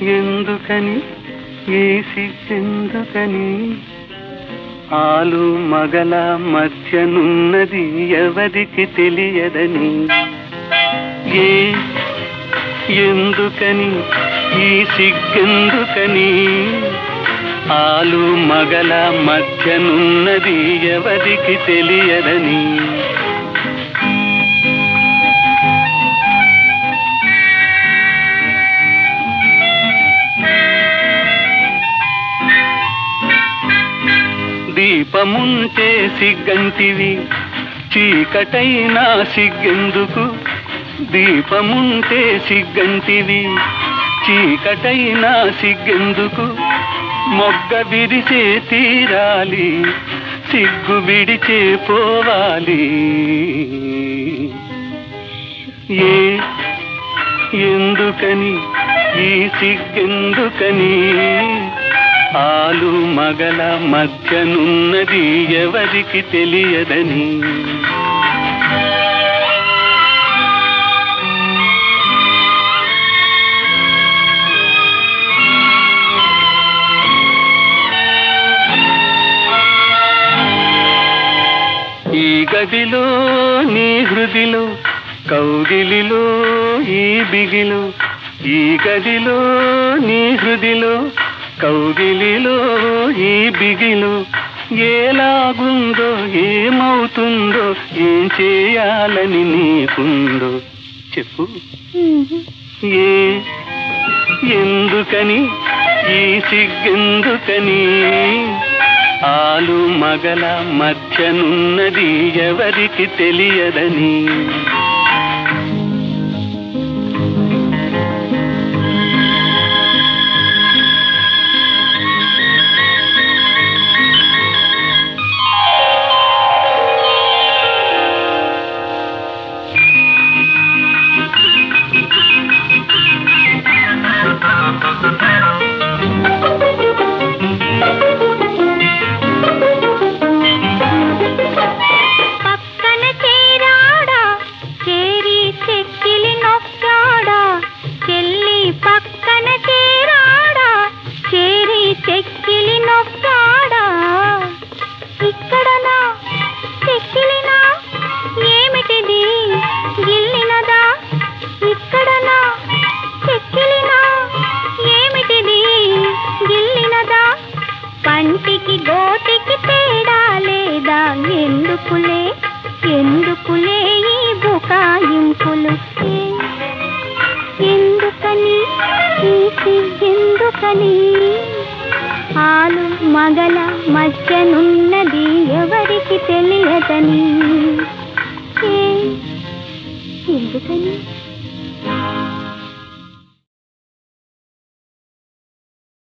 ఎందుకని ఈ సిగ్గెందుకని ఆలు మగల మధ్యనున్నది ఎవరికి తెలియదని ఏ ఎందుకని ఈ సిగ్గెందుకని ఆలు మగల మధ్యనున్నది ఎవరికి తెలియదని దీపముంటే సిగ్గంటివి చీకటైనా సిగ్గెందుకు దీపముంటే సిగ్గంటివి చీకటైనా సిగ్గెందుకు మొగ్గ విరిచే తీరాలి సిగ్గు విడిచే పోవాలి ఏ ఎందుకని ఈ సిగ్గెందుకని ఆలు మగల మధ్యనున్నది ఎవరికి తెలియదని ఈ గదిలో నీ హృదిలో కౌగిలిలో ఈ బిగిలో ఈ గదిలో నీ హృదిలో కౌగిలిలో ఈ బిగిలో ఎలాగుందో ఏమవుతుందో ఏం చేయాలని నీకుందో చెప్పు ఏ ఎందుకని ఈ సిగ్గెందుకని ఆలు మగల మధ్యనున్నది ఎవరికి తెలియదని పక్కన చేరాడా చేరి చెక్కిలి నొక్కాడా చెల్లి పక్కన చేరాడా చేరి చెక్కిలి నొక్కాడా ఇక్కడనా చెక్కిలినా ఏమిటిది గిల్లినదా ఇక్కడనా చెక్కిలినా ఏమిటిది గిల్లినదా పంటికి గోటికి తేడా లేదా ఎందుకులే ఎందుకులే ఈ బుకాయింపులు ఏ- ఎందుకని ఈ ఎందుకని ఆలు మగల మధ్యనున్నది ఎవరికి తెలియదని ఏ- ఎందుకని